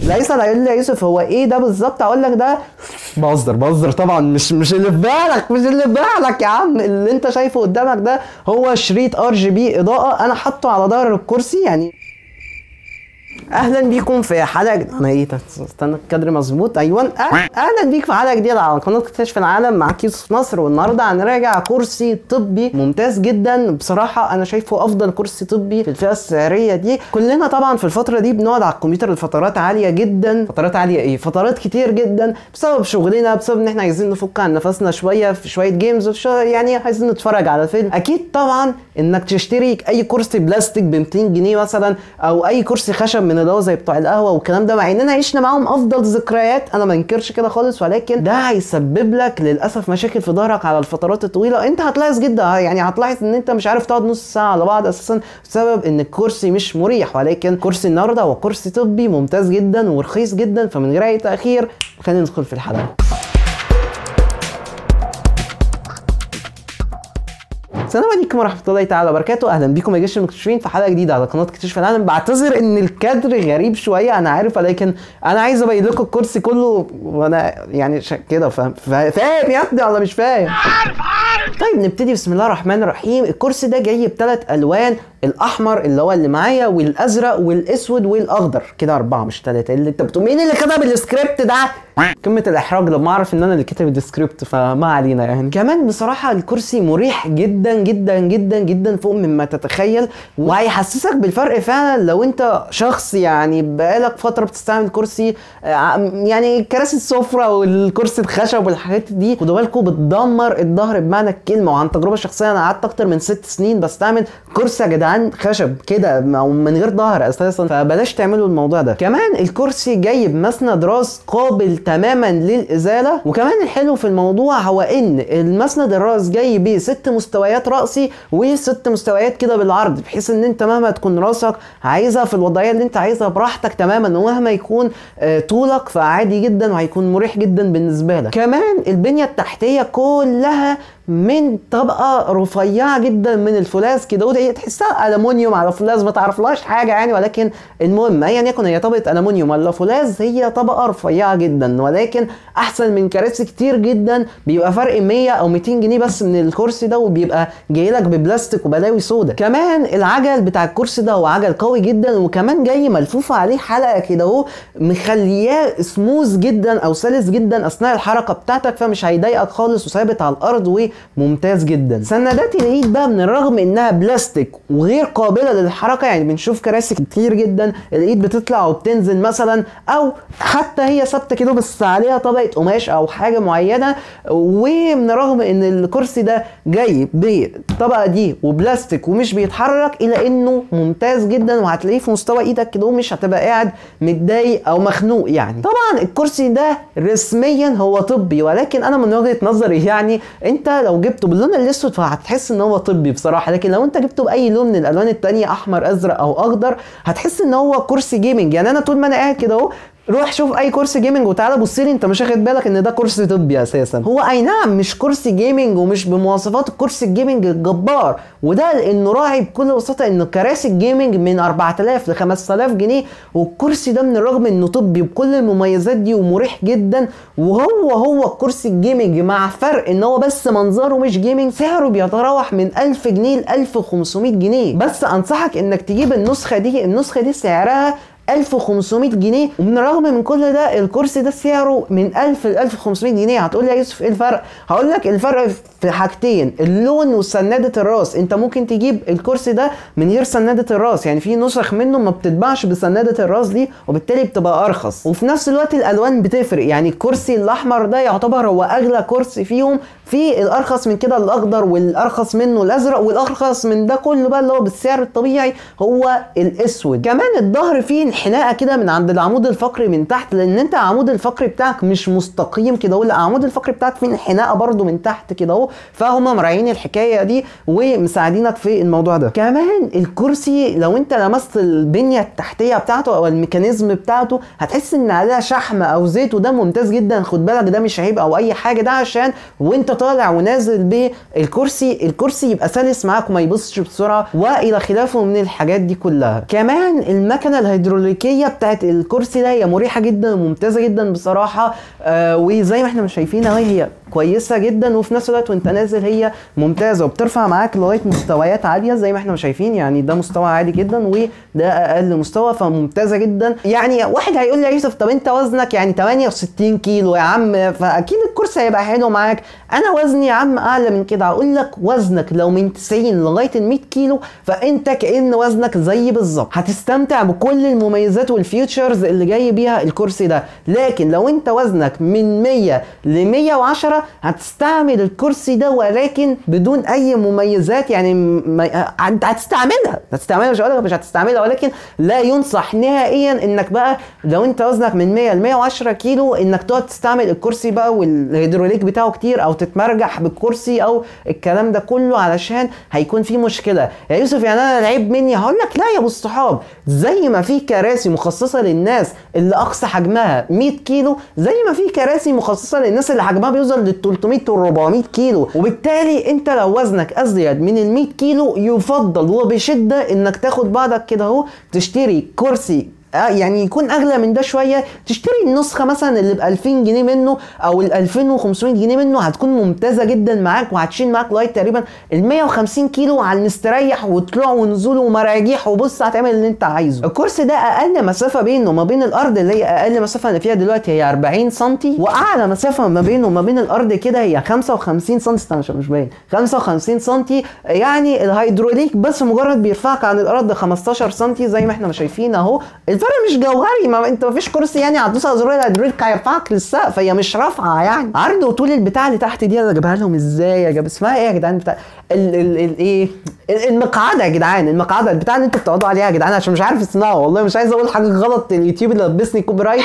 ليسن هيقول لي يا يوسف هو ايه ده بالظبط اقول لك ده بهزر بهزر طبعا مش مش اللي في بالك مش اللي في بالك يا عم اللي انت شايفه قدامك ده هو شريط ار جي بي اضاءه انا حاطه على ظهر الكرسي يعني اهلا بيكم في حلقه جديدة. انا ايه استنى الكادر مظبوط ايوه أه- اهلا بيك في حلقه جديده على قناه اكتشاف العالم مع يوسف نصر والنهارده هنراجع كرسي طبي ممتاز جدا بصراحه انا شايفه افضل كرسي طبي في الفئه السعريه دي كلنا طبعا في الفتره دي بنقعد على الكمبيوتر لفترات عاليه جدا فترات عاليه ايه فترات كتير جدا بسبب شغلنا بسبب ان احنا عايزين نفك عن نفسنا شويه في شويه جيمز وشو يعني عايزين نتفرج على فيلم اكيد طبعا انك تشتري اي كرسي بلاستيك ب 200 جنيه مثلا او اي كرسي خشب من اللي هو زي بتوع القهوه والكلام ده مع اننا عشنا معاهم افضل ذكريات انا ما انكرش كده خالص ولكن ده هيسبب لك للاسف مشاكل في ظهرك على الفترات الطويله انت هتلاحظ جدا يعني هتلاحظ ان انت مش عارف تقعد نص ساعه على بعض اساسا بسبب ان الكرسي مش مريح ولكن كرسي النهارده هو كرسي طبي ممتاز جدا ورخيص جدا فمن غير اي تاخير خلينا ندخل في الحلقه السلام عليكم ورحمه الله تعالى وبركاته اهلا بكم يا جيش المكتشفين في حلقه جديده على قناه اكتشاف العالم بعتذر ان الكادر غريب شويه انا عارف ولكن انا عايز ابين لكم الكرسي كله وانا يعني ش- كده فاهم فا- فاهم يا ابني ولا مش فاهم طيب نبتدي بسم الله الرحمن الرحيم الكرسي ده جاي بثلاث الوان الاحمر اللي هو اللي معايا والازرق والاسود والاخضر كده اربعه مش ثلاثه اللي انت بتقول مين اللي كتب السكريبت ده قمه الاحراج لما اعرف ان انا اللي كاتب السكريبت فما علينا يعني كمان بصراحه الكرسي مريح جدا جدا جدا جدا فوق مما تتخيل وهيحسسك بالفرق فعلا لو انت شخص يعني بقالك فتره بتستعمل كرسي آه، يعني كراسي السفره والكرسي الخشب والحاجات دي خدوا بالكم بتدمر الظهر بمعنى الكلمه وعن تجربه شخصيه انا قعدت اكتر من ست سنين بستعمل كرسي يا جدعان خشب كده او من غير ظهر اساسا فبلاش تعملوا الموضوع ده كمان الكرسي جاي بمسند راس قابل تماما للازاله وكمان الحلو في الموضوع هو ان المسند الراس جاي بست مستويات راسي وست مستويات كده بالعرض بحيث ان انت مهما تكون راسك عايزها في الوضعيه اللي انت عايزها براحتك تماما ومهما يكون آه، طولك فعادي جدا وهيكون مريح جدا بالنسبه لك كمان البنيه التحتيه كلها من طبقه رفيعه جدا من الفولاذ كده وده تحسها الومنيوم على فولاذ ما تعرفلهاش حاجه يعني ولكن المهم ايا يكن هي طبقه الومنيوم ولا فولاذ هي طبقه رفيعه جدا ولكن احسن من كراسي كتير جدا بيبقى فرق 100 او 200 جنيه بس من الكرسي ده وبيبقى جاي لك ببلاستيك وبلاوي سودا كمان العجل بتاع الكرسي ده هو عجل قوي جدا وكمان جاي ملفوفه عليه حلقه كده اهو مخلياه سموز جدا او سلس جدا اثناء الحركه بتاعتك فمش هيضايقك خالص وثابت على الارض وممتاز جدا سندات الايد بقى من الرغم انها بلاستيك وغير قابله للحركه يعني بنشوف كراسي كتير جدا الايد بتطلع وبتنزل مثلا او حتى هي ثابته كده بس عليها طبقه قماش او حاجه معينه ومن الرغم ان الكرسي ده جاي بالطبقه دي وبلاستيك ومش بيتحرك الا انه ممتاز جدا وهتلاقيه في مستوى ايدك كده ومش هتبقى قاعد متضايق او مخنوق يعني طبعا الكرسي ده رسميا هو طبي ولكن انا من وجهه نظري يعني انت لو جبته باللون الاسود فهتحس ان هو طبي بصراحه لكن لو انت جبته باي لون من الالوان التانية احمر ازرق او اخضر هتحس ان هو كرسي جيمنج يعني انا طول ما انا قاعد كده اهو روح شوف اي كرسي جيمنج وتعالى بص لي انت مش واخد بالك ان ده كرسي طبي اساسا هو اي نعم مش كرسي جيمنج ومش بمواصفات الكرسي الجيمنج الجبار وده لانه راعي بكل بساطه انه كراسي الجيمنج من 4000 ل 5000 جنيه والكرسي ده من الرغم انه طبي بكل المميزات دي ومريح جدا وهو هو الكرسي الجيمنج مع فرق ان هو بس منظره مش جيمنج سعره بيتراوح من 1000 جنيه ل 1500 جنيه بس انصحك انك تجيب النسخه دي النسخه دي سعرها 1500 جنيه ومن الرغم من كل ده الكرسي ده سعره من 1000 ل 1500 جنيه هتقول لي يا يوسف ايه الفرق هقول لك الفرق في حاجتين اللون وسناده الراس انت ممكن تجيب الكرسي ده من غير سناده الراس يعني في نسخ منه ما بتتباعش بسناده الراس دي وبالتالي بتبقى ارخص وفي نفس الوقت الالوان بتفرق يعني الكرسي الاحمر ده يعتبر هو اغلى كرسي فيهم في الارخص من كده الاخضر والارخص منه الازرق والارخص من ده كله بقى اللي هو بالسعر الطبيعي هو الاسود كمان الظهر فيه انحناءه كده من عند العمود الفقري من تحت لان انت العمود الفقري بتاعك مش مستقيم كده اهو لا العمود الفقري بتاعك فيه انحناءه برده من تحت كده اهو فهم مراعيين الحكايه دي ومساعدينك في الموضوع ده كمان الكرسي لو انت لمست البنيه التحتيه بتاعته او الميكانيزم بتاعته هتحس ان عليها شحم او زيت وده ممتاز جدا خد بالك ده مش عيب او اي حاجه ده عشان وانت طالع ونازل بالكرسي الكرسي يبقى سلس معاك وما يبصش بسرعه والى خلافه من الحاجات دي كلها كمان المكنه الهيدروليكيه الهيدروليكيه بتاعت الكرسي ده هي مريحه جدا وممتازه جدا بصراحه آه وزي ما احنا مش شايفين اهي هي كويسه جدا وفي نفس الوقت وانت نازل هي ممتازه وبترفع معاك لغايه مستويات عاليه زي ما احنا شايفين يعني ده مستوى عالي جدا وده اقل مستوى فممتازه جدا يعني واحد هيقول لي يا يوسف طب انت وزنك يعني 68 كيلو يا عم فاكيد الكرسي هيبقى حلو معاك انا وزني يا عم اعلى من كده هقول لك وزنك لو من 90 لغايه ال 100 كيلو فانت كان وزنك زي بالظبط هتستمتع بكل المميزات والفيوتشرز اللي جاي بيها الكرسي ده لكن لو انت وزنك من 100 ل 110 هتستعمل الكرسي ده ولكن بدون اي مميزات يعني ما انت هتستعملها هتستعملها مش هقول لك مش هتستعملها ولكن لا ينصح نهائيا انك بقى لو انت وزنك من 100 ل 110 كيلو انك تقعد تستعمل الكرسي بقى والهيدروليك بتاعه كتير او تتمرجح بالكرسي او الكلام ده كله علشان هيكون في مشكله يا يوسف يعني انا العيب مني هقول لك لا يا ابو الصحاب زي ما في كراسي مخصصه للناس اللي اقصى حجمها 100 كيلو زي ما في كراسي مخصصه للناس اللي حجمها بيوصل لل 300 و 400 كيلو وبالتالي انت لو وزنك ازيد من ال 100 كيلو يفضل وبشده انك تاخد بعضك كده اهو تشتري كرسي آه يعني يكون اغلى من ده شويه تشتري النسخه مثلا اللي ب 2000 جنيه منه او ال 2500 جنيه منه هتكون ممتازه جدا معاك وهتشيل معاك لغايه تقريبا ال 150 كيلو على المستريح وطلوع ونزول ومراجيح وبص هتعمل اللي انت عايزه الكرسي ده اقل مسافه بينه وما بين الارض اللي هي اقل مسافه اللي فيها دلوقتي هي 40 سم واعلى مسافه ما بينه وما بين الارض كده هي 55 سم استنى مش باين 55 سم يعني الهيدروليك بس مجرد بيرفعك عن الارض 15 سم زي ما احنا شايفين اهو الفرق مش جوهري ما انت مفيش كرسي يعني هتدوس على زرار الهيدروليك هيرفعك للسقف هي مش رافعه يعني عرض وطول البتاع اللي تحت دي انا جايبها لهم ازاي يا جاب اسمها ايه يا جدعان بتاع ال ال ال ايه المقعده يا جدعان المقعده البتاع اللي انتوا بتقعدوا عليها يا جدعان عشان مش عارف اسمها والله مش عايز اقول حاجه غلط اليوتيوب اللي لبسني كوبي رايت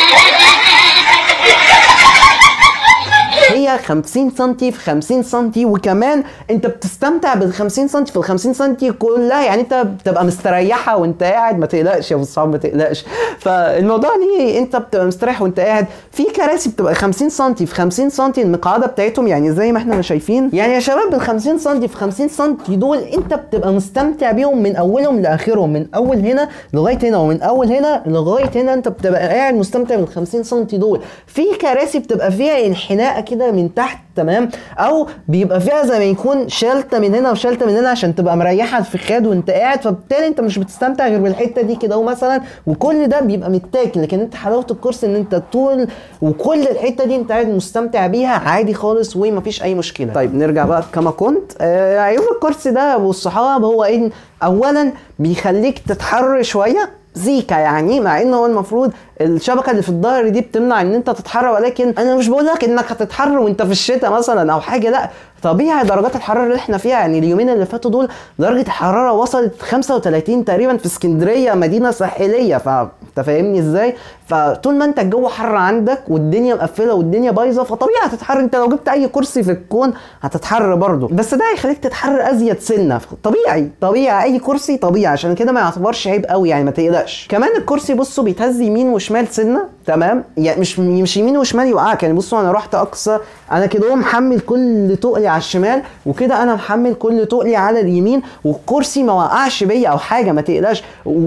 هي 50 سم في 50 سم وكمان انت بتستمتع بال 50 سم في ال 50 سم كلها يعني انت بتبقى مستريحه وانت قاعد ما تقلقش يا ابو الصحاب ما تقلقش فالموضوع ليه انت بتبقى مستريح وانت قاعد في كراسي بتبقى 50 سم في 50 سم المقعده بتاعتهم يعني زي ما احنا شايفين يعني يا شباب بال 50 سم في 50 سم دول انت بتبقى مستمتع بيهم من اولهم لاخرهم من اول هنا لغايه هنا ومن اول هنا لغايه هنا انت بتبقى قاعد مستمتع بال 50 سم دول في كراسي بتبقى فيها انحناء كده من تحت تمام او بيبقى فيها زي ما يكون شلته من هنا وشلته من هنا عشان تبقى مريحه الفخاد وانت قاعد فبالتالي انت مش بتستمتع غير بالحته دي كده مثلا وكل ده بيبقى متاكل لكن انت حلاوه الكرسي ان انت طول وكل الحته دي انت قاعد مستمتع بيها عادي خالص ومفيش اي مشكله طيب نرجع بقى كما كنت آه عيوب الكرسي ده والصحاب هو ان اولا بيخليك تتحر شويه زيكا يعني مع ان هو المفروض الشبكه اللي في الظهر دي بتمنع ان انت تتحرر ولكن انا مش بقول لك انك هتتحرر وانت في الشتاء مثلا او حاجه لا طبيعي درجات الحراره اللي احنا فيها يعني اليومين اللي فاتوا دول درجه الحراره وصلت 35 تقريبا في اسكندريه مدينه ساحليه فانت فاهمني ازاي فطول ما انت الجو حر عندك والدنيا مقفله والدنيا بايظه فطبيعي هتتحر انت لو جبت اي كرسي في الكون هتتحر برضه بس ده هيخليك تتحر ازيد سنه طبيعي طبيعي اي كرسي طبيعي عشان كده ما يعتبرش عيب قوي يعني ما تقلقش كمان الكرسي بصوا بيتهز يمين وشمال سنه تمام يعني مش مش يمين وشمال يوقعك يعني بصوا انا رحت اقصى انا كده محمل كل تقلي على الشمال وكده انا محمل كل تقلي على اليمين والكرسي ما وقعش بيا او حاجه ما تقلقش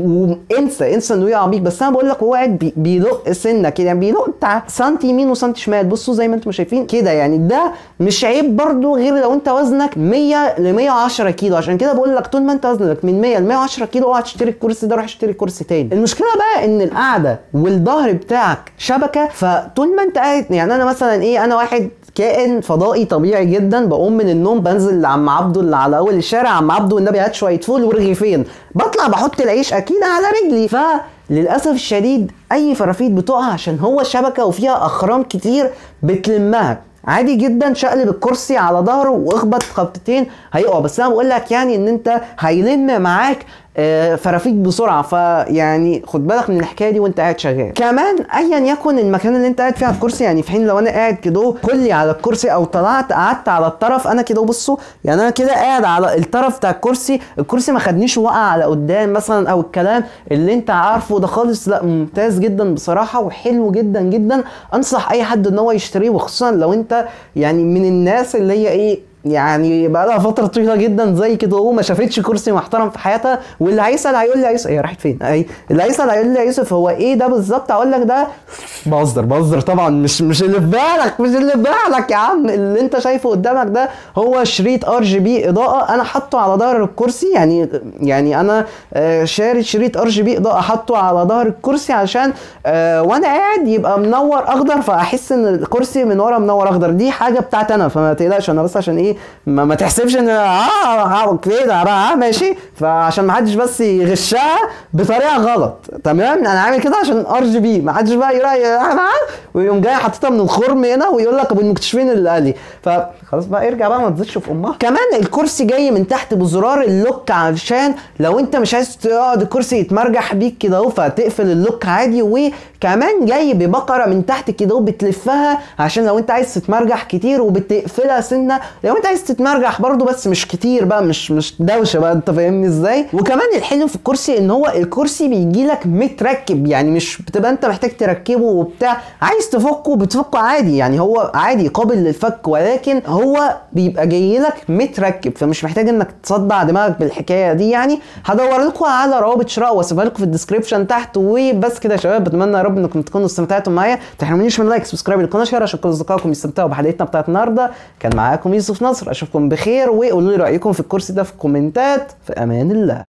وانسى انسى انه يقع بيك بس انا بقول لك هو قاعد بي بيلق سنه كده يعني بيلق بتاع سنتي يمين وسنتي شمال بصوا زي ما انتم شايفين كده يعني ده مش عيب برضو غير لو انت وزنك 100 ل 110 كيلو عشان كده بقول لك طول ما انت وزنك من 100 ل 110 كيلو اوعى تشتري الكرسي ده روح اشتري كرسي تاني المشكله بقى ان القعده والظهر بتاعك شبكه فطول ما انت قاعد يعني انا مثلا ايه انا واحد كائن فضائي طبيعي جدا بقوم من النوم بنزل لعم عبده اللي على اول الشارع عم عبده والنبي هات شويه فول ورغيفين بطلع بحط العيش اكيد على رجلي فللاسف الشديد اي فرافيت بتقع عشان هو الشبكه وفيها اخرام كتير بتلمها عادي جدا شقلب الكرسي على ظهره واخبط خبطتين هيقع بس انا بقول لك يعني ان انت هيلم معاك فرافيك بسرعه فيعني خد بالك من الحكايه دي وانت قاعد شغال كمان ايا يكن المكان اللي انت قاعد فيه على الكرسي يعني في حين لو انا قاعد كده كلي على الكرسي او طلعت قعدت على الطرف انا كده بصوا يعني انا كده قاعد على الطرف بتاع الكرسي الكرسي ما خدنيش وقع على قدام مثلا او الكلام اللي انت عارفه ده خالص لا ممتاز جدا بصراحه وحلو جدا جدا انصح اي حد ان هو يشتريه وخصوصا لو انت يعني من الناس اللي هي ايه يعني بقى لها فتره طويله جدا زي كده وما شافتش كرسي محترم في حياتها واللي هيسال هيقول لي يا يوسف هي راحت فين اي اللي هيسال هيقول لي يا يوسف هو ايه ده بالظبط هقول لك ده بهزر بهزر طبعا مش مش اللي في بالك مش اللي في بالك يا عم اللي انت شايفه قدامك ده هو شريط ار جي بي اضاءه انا حاطه على ظهر الكرسي يعني يعني انا آه، شاري شريط ار جي بي اضاءه حاطه على ظهر الكرسي عشان آه، وانا قاعد يبقى منور اخضر فاحس ان الكرسي من ورا منور اخضر دي حاجه بتاعتي انا فما تقلقش انا بس عشان ايه ما, ما تحسبش ان اه اه كده بقى آه، ماشي فعشان ما حدش بس يغشها بطريقه غلط تمام انا عامل كده عشان ار جي بي ما حدش بقى يروح ويقوم جاي حاططها من الخرم هنا ويقول لك ابو المكتشفين اللي قال لي فخلاص بقى ارجع بقى ما تزيدش في امها كمان الكرسي جاي من تحت بزرار اللوك علشان لو انت مش عايز تقعد الكرسي يتمرجح بيك كده اهو فتقفل اللوك عادي وكمان جاي ببقره من تحت كده اهو بتلفها عشان لو انت عايز تتمرجح كتير وبتقفلها سنه لو انت عايز تتمرجح برضو بس مش كتير بقى مش مش دوشه بقى انت فاهمني ازاي وكمان الحلو في الكرسي ان هو الكرسي بيجي لك متركب يعني مش بتبقى انت محتاج تركبه وبتاع عايز تفكه بتفكه عادي يعني هو عادي قابل للفك ولكن هو بيبقى جاي لك متركب فمش محتاج انك تصدع دماغك بالحكايه دي يعني هدور لكم على روابط شراء واسيبها لكم في الديسكربشن تحت وبس كده يا شباب بتمنى يا رب انكم تكونوا استمتعتوا معايا ما تحرمونيش من لايك سبسكرايب للقناه شير عشان كل اصدقائكم يستمتعوا بحلقتنا بتاعت النهارده كان معاكم يوسف نصر اشوفكم بخير وقولوا لي رايكم في الكرسي ده في الكومنتات في امان الله